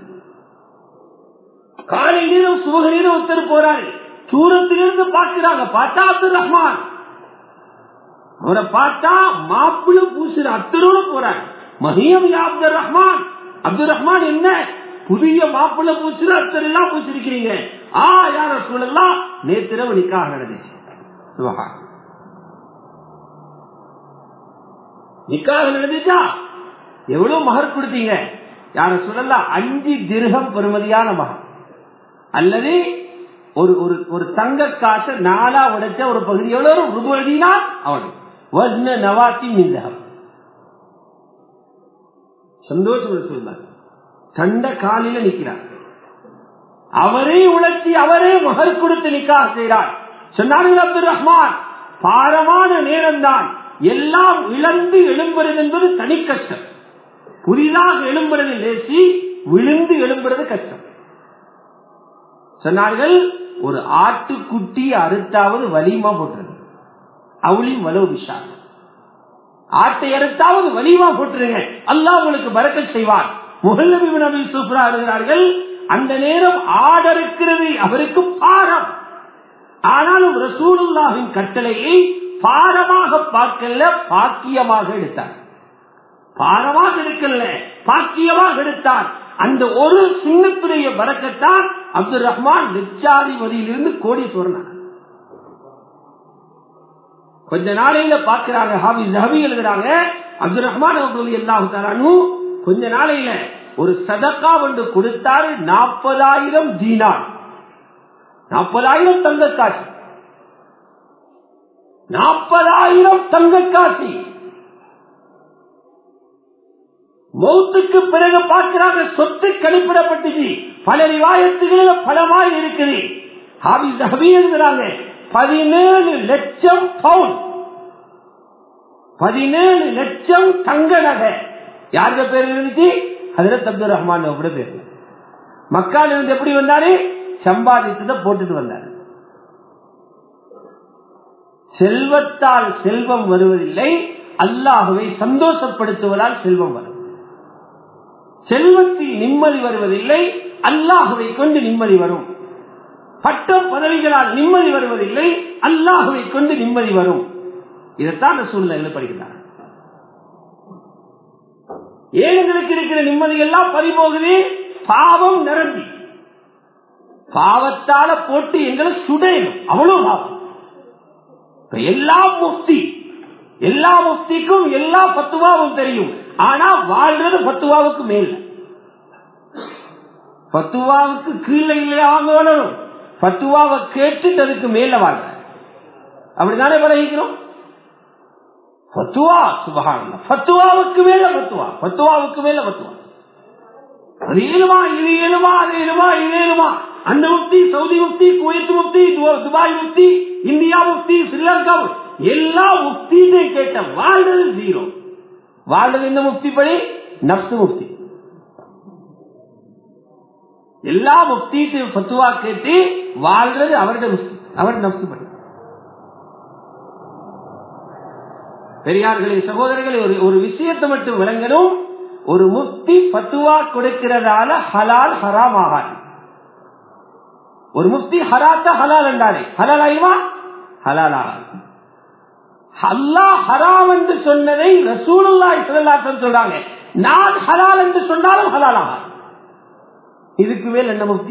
காலை நேரம் சுபக நேரம் ஒருத்தர் போறாரு தூரத்திலிருந்து பார்க்கிறாங்க பார்த்தா அப்துல் ரஹ்மான் அவரை பார்த்தா மாப்பிள்ள பூசுற அத்தரோட போறாரு மகியம் அப்துல் ரஹ்மான் அப்துல் ரஹ்மான் என்ன புதிய மாப்பிள்ள பூசுற அத்தர் எல்லாம் பூசிருக்கிறீங்க ஆ யார சூழல்லாம் நேத்திரவு நிக்காக நடந்துச்சு சுபஹான் நிக்காக நடந்துச்சா எவ்வளவு மகர் கொடுத்தீங்க யார சொல்லலாம் அஞ்சு திருகம் பெறுமதியான மகர் அல்லது ஒரு ஒரு ஒரு தங்க காசை நாலா உடைச்ச ஒரு பகுதி எவ்வளவு ரூபாய்னா அவன் வஜ்ன நவாத்தி மிந்தகம் சந்தோஷம் சொன்னார் கண்ட காலில நிற்கிறார் அவரே உழைச்சி அவரே மகர் கொடுத்து நிக்கா செய்கிறார் சொன்னார்கள் அப்துல் ரஹ்மான் பாரமான நேரம் தான் எல்லாம் இழந்து எழும்புறது என்பது தனி கஷ்டம் புதிதாக எழும்புறது லேசி விழுந்து எழும்புறது கஷ்டம் சொன்னார்கள் ஒரு ஆட்டுக்குட்டி அறுத்தாவது வலிமா போட்டுருங்க அவளையும் வலவு விஷா ஆட்டை அறுத்தாவது வலிமா போட்டுருங்க அல்லாஹ் உங்களுக்கு பறக்க செய்வார் முகல்லபி நபி சூப்பரா இருக்கிறார்கள் அந்த நேரம் ஆடறுக்கிறது அவருக்கு பாரம் ஆனாலும் ரசூலுல்லாவின் கட்டளையை பாரமாக பார்க்கல பாக்கியமாக எடுத்தார் பாரமாக எடுக்கல பாக்கியமாக எடுத்தார் அந்த ஒரு சின்னத்துடைய வரக்கத்தான் அப்துல் ரஹ்மான் லட்சாதிபதியிலிருந்து கோடி சொன்னார் கொஞ்ச நாளையில பாக்குறாங்க ஹாபி ஜஹபி எழுதுறாங்க அப்துல் ரஹ்மான் அவர்கள் எல்லாம் கொஞ்ச நாளையில ஒரு சதக்கா ஒன்று கொடுத்தாரு நாற்பதாயிரம் தீனார் நாற்பதாயிரம் தங்க காட்சி நாற்பதாயிரம் தங்க காட்சி மௌத்துக்கு பிறகு பார்க்கிறாங்க சொத்து கணிப்பிடப்பட்டுச்சு பல ரிவாயத்துகளில் பலமாய் இருக்குது ஹாபிஸ் ஹபி என்கிறாங்க பதினேழு லட்சம் பவுன் பதினேழு லட்சம் தங்க நகை யாருடைய பேர் இருந்துச்சு ஹதரத் அப்துல் ரஹ்மான் அப்படி பேர் மக்கால் இருந்து எப்படி வந்தாரு சம்பாதித்ததை போட்டுட்டு வந்தாரு செல்வத்தால் செல்வம் வருவதில்லை அல்லாஹுவை சந்தோஷப்படுத்துவதால் செல்வம் வரும் செல்வத்தில் நிம்மதி வருவதில்லை அல்லாஹுவை கொண்டு நிம்மதி வரும் பட்டம் பதவிகளால் நிம்மதி வருவதில்லை அல்லாஹுவை கொண்டு நிம்மதி வரும் இதைத்தான் சூழ்நிலை படிக்கிறார் ஏழைகளுக்கு இருக்கிற நிம்மதி எல்லாம் பறிபோகுது பாவம் நிரம்பி பாவத்தால போட்டு எங்களை சுடையணும் அவ்வளவு பாவம் இப்ப எல்லா முக்தி எல்லா முக்திக்கும் எல்லா பத்துவாவும் தெரியும் ஆனா வாழ்றது பத்துவாவுக்கு மேல பத்துவாவுக்கு கீழே இல்லையா அவங்க வளரும் பத்துவாவை கேட்டுட்டு அதுக்கு மேல வாழ்ற அப்படித்தானே பழகிக்கிறோம் பத்துவா சுபகான பத்துவாவுக்கு மேல பத்துவா பத்துவாவுக்கு மேல பத்துவா அது ஏழுமா இது ஏழுமா அது ஏழுமா இது ஏழுமா அந்த முக்தி சவுதி முக்தி குவைத் முக்தி துபாய் முக்தி இந்தியா முக்தி ஸ்ரீலங்கா எல்லா முக்தியுமே கேட்ட வாழ்றது ஜீரோ வாழ்றது என்ன முக்தி படி நப்சு முக்தி எல்லா முக்திட்டு பத்துவா கேட்டு வாழ்றது அவருடைய முக்தி அவர் நப்சு படி பெரியார்களே சகோதரர்களே ஒரு ஒரு விஷயத்தை மட்டும் விளங்கணும் ஒரு முக்தி பத்துவா கொடுக்கிறதால ஹலால் ஹராம் ஆகாது ஒரு முக்தி ஹராத்த ஹலால் என்றாலே ஹலால் ஆயிவா ஹலால் ஆகாது அல்லா ஹராம் என்று சொன்னதை ரசூலுல்லா இஸ்லாசன் சொல்றாங்க நான் ஹலால் என்று சொன்னாலும் ஹலால் ஆகாது இதுக்கு மேல் என்ன முக்தி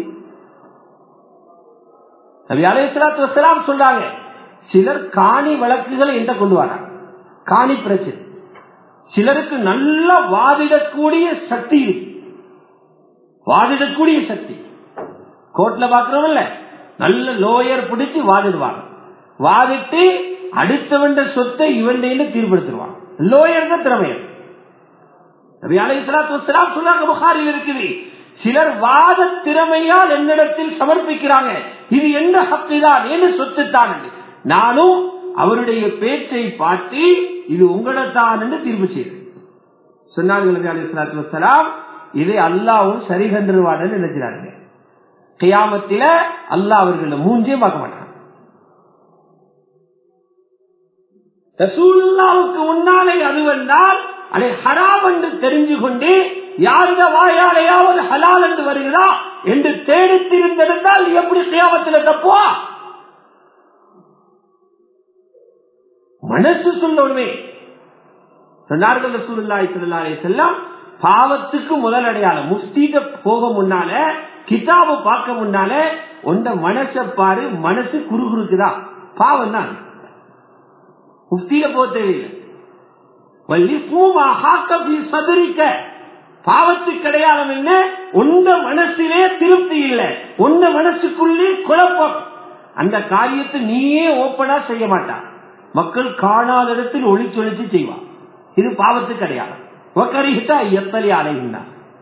நபி அலையாத்து வசலாம் சொல்றாங்க சிலர் காணி வழக்குகளை எந்த கொண்டு வராங்க காணி பிரச்சனை சிலருக்கு நல்ல வாதிடக்கூடிய சக்தி இருக்கு வாதிடக்கூடிய சக்தி கோர்ட்ல பாக்குறோம்ல நல்ல லோயர் பிடிச்சு வாதிடுவாங்க வாதிட்டு அடுத்தவன் சொத்தை இவன் தீர்ப்படுத்திடுவாங்க லோயர் தான் திறமையர் சொல்றாங்க புகாரில் இருக்குது சிலர் வாத திறமையால் என்னிடத்தில் சமர்ப்பிக்கிறாங்க இது என்ன ஹக்குதான் என்ன சொத்து தான் நானும் அவருடைய பேச்சை பார்த்து இது உங்களத்தான் என்று தீர்ப்பு செய்து சொன்னார்கள் இதை அல்லாவும் சரி கண்டுருவான்னு நினைக்கிறாங்க கியாமத்தில அல்லாஹ் அவர்களை மூஞ்சே பார்க்க மாட்டாங்க ரசூலுல்லாவுக்கு முன்னாலே அது வந்தால் அதை ஹராம் என்று தெரிஞ்சு கொண்டு யாருட வாயாலையாவது ஹலால் என்று வருகிறா என்று தேடித்திருந்திருந்தால் எப்படி கியாமத்தில் தப்புவா மனசு சொல்லணுமே சொன்னார்கள் ரசூலுல்லாஹி ஸல்லல்லாஹு அலைஹி வஸல்லம் பாவத்துக்கு முதல் அடையாளம் முஃப்திட்ட போக முன்னால கிதாபு பார்க்க முன்னால உண்ட மனச பாரு மனசு குறுகுறுக்குதா பாவம் தான் முஃப்தியில போக தேவையில்லை வள்ளி பூமா ஹாக்கபி சதுரிக்க பாவத்துக்கு அடையாளம் என்ன உண்ட மனசிலே திருப்தி இல்லை உண்ட மனசுக்குள்ளே குழப்பம் அந்த காரியத்தை நீயே ஓப்பனா செய்ய மாட்டான் மக்கள் காணாத இடத்தில் ஒளிச்சொலிச்சு செய்வான் இது பாவத்துக்கு அடையாளம் எத்தனை அலைகின்றா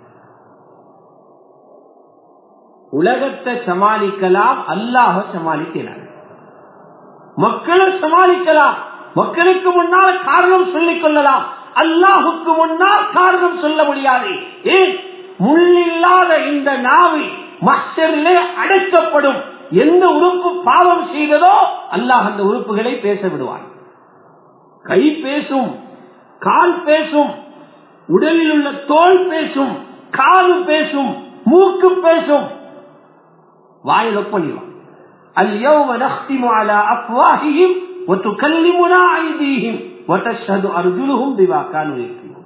உலகத்தை சமாளிக்கலாம் அல்லாஹ சமாளிக்கிறார் மக்களை சமாளிக்கலாம் மக்களுக்கு முன்னால் காரணம் சொல்லிக் கொள்ளலாம் அல்லாஹுக்கு முன்னால் காரணம் சொல்ல முடியாது ஏன் முள்ளில்லாத இந்த நாவி மஷரிலே அடைக்கப்படும் எந்த உறுப்பு பாவம் செய்ததோ அல்லாஹ் அந்த உறுப்புகளை பேச விடுவான் கை பேசும் கால் பேசும் உடலில் உள்ள தோல் பேசும் காது பேசும் மூக்கு பேசும் வாயில் ஒப்பணிவான் اليوم نختم على أفواههم وتكلمنا أيديهم وتشهد أرجلهم بما كانوا يكسبون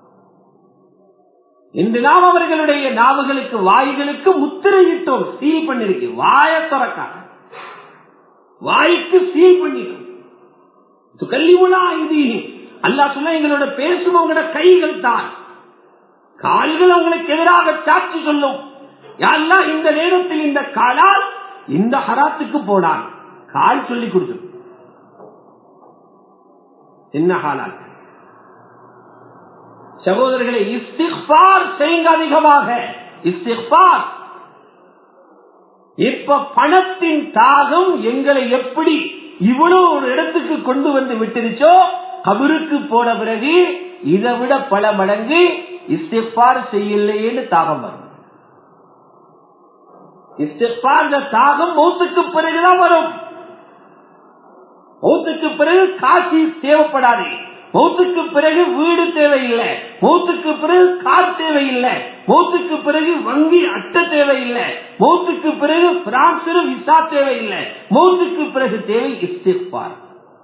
இன்று நாம் அவர்களுடைய நாவுகளுக்கு வாய்களுக்கு முத்திரையிட்டோம் சீல் பண்ணிருக்கு வாய திறக்காக வாய்க்கு சீல் பண்ணிட்டோம் கல்லிமுனா இது அல்லா சொன்ன எங்களோட பேசும் உங்களோட கைகள் தான் கால்கள் உங்களுக்கு எதிராக சாட்சி சொல்லும் யாரெல்லாம் இந்த நேரத்தில் இந்த காலால் இந்த ஹராத்துக்கு போனான் கால் சொல்லி கொடுத்து என்ன ஹாலால் சகோதரர்களை இஸ்திஃபார் செய்யுங்க அதிகமாக இஸ்திஃபார் இப்ப பணத்தின் தாகம் எங்களை எப்படி இவ்வளவு ஒரு இடத்துக்கு கொண்டு வந்து விட்டுருச்சோ கபருக்கு போன பிறகு இதை விட பல மடங்கு இஸ்திஃபார் செய்யலையேன்னு தாகம் வரும் இஸ்திஃபார் தாகம் மௌத்துக்கு பிறகுதான் வரும் மௌத்துக்கு பிறகு காட்சி தேவைப்படாது மௌத்துக்கு பிறகு வீடு தேவையில்லை மௌத்துக்கு பிறகு கார் தேவையில்லை மௌத்துக்கு பிறகு வங்கி அட்டை தேவையில்லை மௌத்துக்கு பிறகு பிரான்ஸ் விசா தேவையில்லை மௌத்துக்கு பிறகு தேவை இஸ்திஃபார்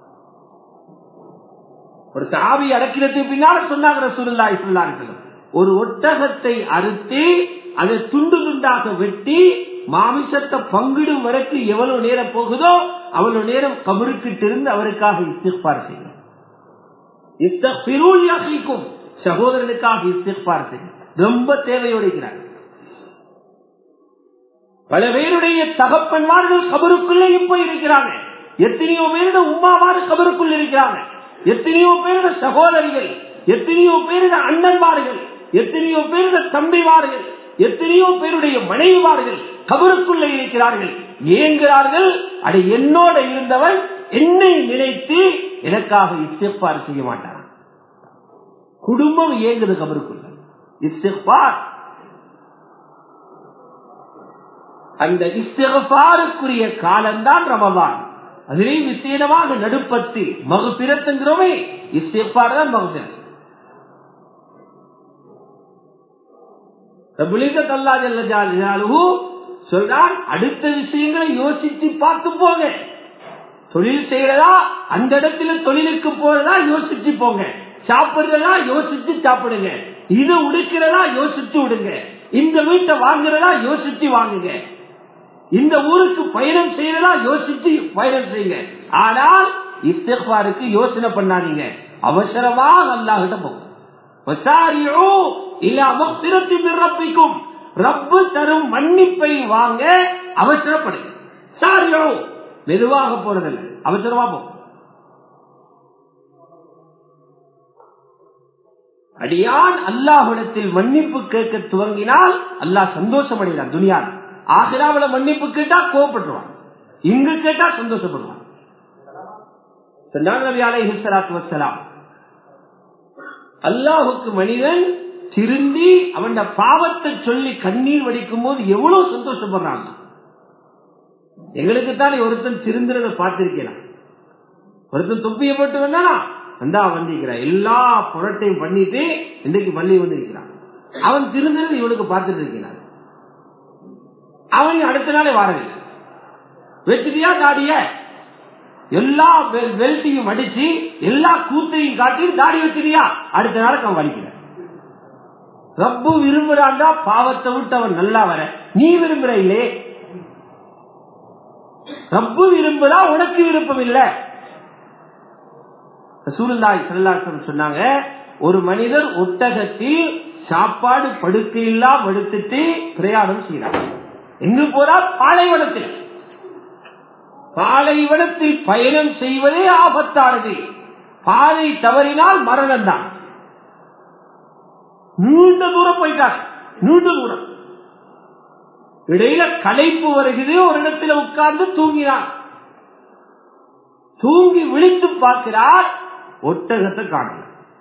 ஒரு சாவி அடக்கிறதுக்கு பின்னால் சொன்னாங்க ரசூலுல்லா இஸ்லாங்க ஒரு ஒட்டகத்தை அறுத்து அதை துண்டு துண்டாக வெட்டி மாமிசத்தை பங்கிடும் வரைக்கும் எவ்வளவு நேரம் போகுதோ அவ்வளவு நேரம் கபருக்கிட்டு இருந்து அவருக்காக இஸ்திஃபார் செய்யும் இஸ்திக்கும் சகோதரனுக்காக இஸ்திஃபார் செய்யும் ரொம்ப தேவையோடு இருக்கிறார் பல பேருடைய தகப்பன்மார்கள் கபருக்குள்ளே இப்ப இருக்கிறாங்க எத்தனையோ பேருட உமாவாறு கபருக்குள் இருக்கிறாங்க எத்தனையோ பேருட சகோதரிகள் எத்தனையோ பேருட அண்ணன்மார்கள் எத்தனையோ பேருட தம்பிமார்கள் எத்தனையோ பேருடைய மனைவிமார்கள் கபருக்குள்ளே இருக்கிறார்கள் ஏங்குகிறார்கள் அது என்னோட இருந்தவன் என்னை நினைத்து எனக்காக இஸ்திஃபார் செய்ய மாட்டான் குடும்பம் ஏங்குது கபருக்குள்ள இஸ்திஃபார் அந்த இஸ்திஃபாருக்குரிய காலம்தான் ரமதான் அதிலே விசேடமாக நடுப்பத்து மகுபிரத்துங்கிறோமே இஸ்திஃபார் தான் மகுபிரத் சொல்றான் அடுத்த விஷயங்களை யோசித்து பார்த்து போங்க தொழில் செய்யறதா அந்த இடத்துல தொழிலுக்கு போறதா யோசிச்சு போங்க சாப்பிடுறதா யோசிச்சு சாப்பிடுங்க இது உடுக்கிறதா யோசிச்சு விடுங்க இந்த வீட்டை வாங்குறதா யோசிச்சு வாங்குங்க இந்த ஊருக்கு பயணம் செய்யறதா யோசிச்சு பயணம் செய்யுங்க ஆனால் இஸ்திஃபாருக்கு யோசனை பண்ணாதீங்க அவசரமா அல்லாஹிட்ட போகும் ரப்பிக்கும் ரப்பு தரும் மன்னிப்பை வாங்க அவசரப்படுங்க சாரியோ மெதுவாக போறதில்லை அவசரமா போகும் அடியான் அல்லாஹிடத்தில் மன்னிப்பு கேட்க துவங்கினால் அல்லாஹ் சந்தோஷம் அடைகிறான் துனியா ஆசிராவில மன்னிப்பு கேட்டா கோவப்பட்டுருவான் இங்கு கேட்டா சந்தோஷப்படுவான் அல்லாஹுக்கு மனிதன் திருந்தி அவன் பாவத்தை சொல்லி கண்ணீர் வடிக்கும் போது எவ்வளவு சந்தோஷப்படுறாங்க எங்களுக்கு தான் ஒருத்தன் திருந்துறத பார்த்திருக்கிறான் ஒருத்தன் தொப்பியை போட்டு வந்தானா வந்தா வந்திருக்கிறான் எல்லா புரட்டையும் பண்ணிட்டு இன்றைக்கு பள்ளி வந்திருக்கிறான் அவன் திருந்துறது இவனுக்கு பார்த்துட்டு இருக்கிறான் அவன் அடுத்த நாளே வரவில்லை வச்சுட்டியா தாடிய எல்லா வெல்ட்டையும் அடிச்சு எல்லா கூத்தையும் காட்டி தாடி வச்சிருக்கியா அடுத்த நாளுக்கு அவன் வலிக்கிற ரப்பு விரும்புறான்டா பாவத்தை விட்டு அவன் நல்லா வர நீ விரும்புற இல்லே ரப்பு விரும்புறா உனக்கு விருப்பம் இல்ல சூழ்நாய் செல்லாசம் சொன்னாங்க ஒரு மனிதர் ஒட்டகத்தில் சாப்பாடு படுக்கையில்லா படுத்துட்டு பிரயாணம் செய்யறார் எங்கு போறார் பாலைவனத்தில் பாலைவனத்தில் பயணம் செய்வதே ஆபத்தானது பாதை தவறினால் மரணம் தான் நீண்ட தூரம் போயிட்டார் நீண்ட தூரம் இடையில களைப்பு வருகிறது ஒரு இடத்துல உட்கார்ந்து தூங்கினார் தூங்கி விழித்து பார்க்கிறார் ஒட்டகத்தை காணல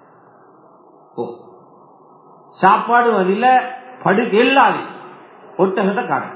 சாப்பாடு வரல படு எல்லாது ஒட்டகத்தை காணல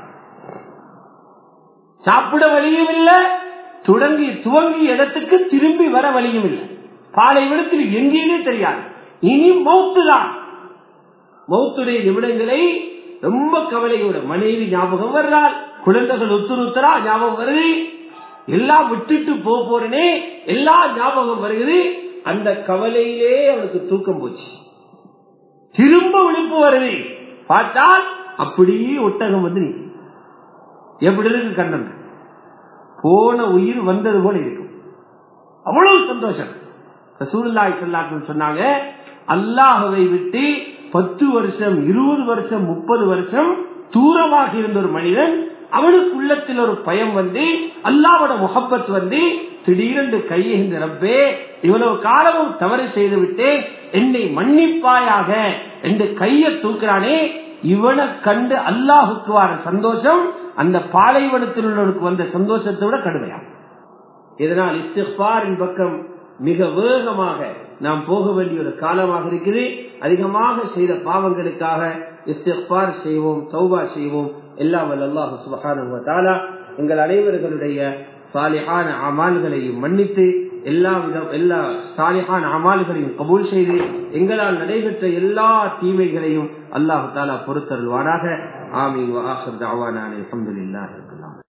சாப்பிட வழியும் இல்லை தொடங்கி துவங்கி இடத்துக்கு திரும்பி வர வழியும் இல்லை பாலை விடத்தில் எங்கேயுமே தெரியாது இனி மௌத்து தான் மௌத்துடைய நிமிடங்களை ரொம்ப கவலையோட மனைவி ஞாபகம் வர்றால் குழந்தைகள் உத்துருத்தரா ஞாபகம் வருது எல்லாம் விட்டுட்டு போக போறனே எல்லா ஞாபகம் வருகிறது அந்த கவலையிலே அவனுக்கு தூக்கம் போச்சு திரும்ப விழிப்பு வருது பார்த்தால் அப்படியே ஒட்டகம் வந்து நிற்கும் எப்படி இருக்கு கண்ணன் போன உயிர் வந்தது போல இருக்கும் அவ்வளவு சந்தோஷம் ரசூலுல்லாஹி ஸல்லல்லாஹு சொன்னாங்க அல்லாஹவை விட்டு பத்து வருஷம் இருபது வருஷம் முப்பது வருஷம் தூரமாக இருந்த ஒரு மனிதன் அவனுக்கு உள்ளத்தில் ஒரு பயம் வந்து அல்லாவோட முகப்பத் வந்து திடீரென்று கையெழுந்த ரப்பே இவ்வளவு காலமும் தவறு செய்து விட்டு என்னை மன்னிப்பாயாக என்று கையை தூக்குறானே இவனை கண்டு அல்லாஹுக்கு வர சந்தோஷம் அந்த பாலைவனத்தில் உள்ளவருக்கு வந்த சந்தோஷத்தை விட கடுமையாகும் இதனால் இஸ்திஃபாரின் பக்கம் மிக வேகமாக நாம் போக வேண்டிய ஒரு காலமாக இருக்குது அதிகமாக செய்த பாவங்களுக்காக இஸ்திஃபார் செய்வோம் தௌபா செய்வோம் எல்லாம் வல்ல அல்லாஹ் சுப்ஹானஹு வ தஆலா எங்கள் அனைவர்களுடைய சாலிஹான அமால்களையும் மன்னித்து எல்லா வித எல்லா சாலிஹான அமால்களையும் கபூல் செய்து எங்களால் நடைபெற்ற எல்லா தீமைகளையும் அல்லாஹு தாலா பொறுத்தருள்வானாக ஆமீன் வ ஆஹிர் தஅவானா அல்ஹம்துலில்லாஹி ரப்பில் ஆலமீன்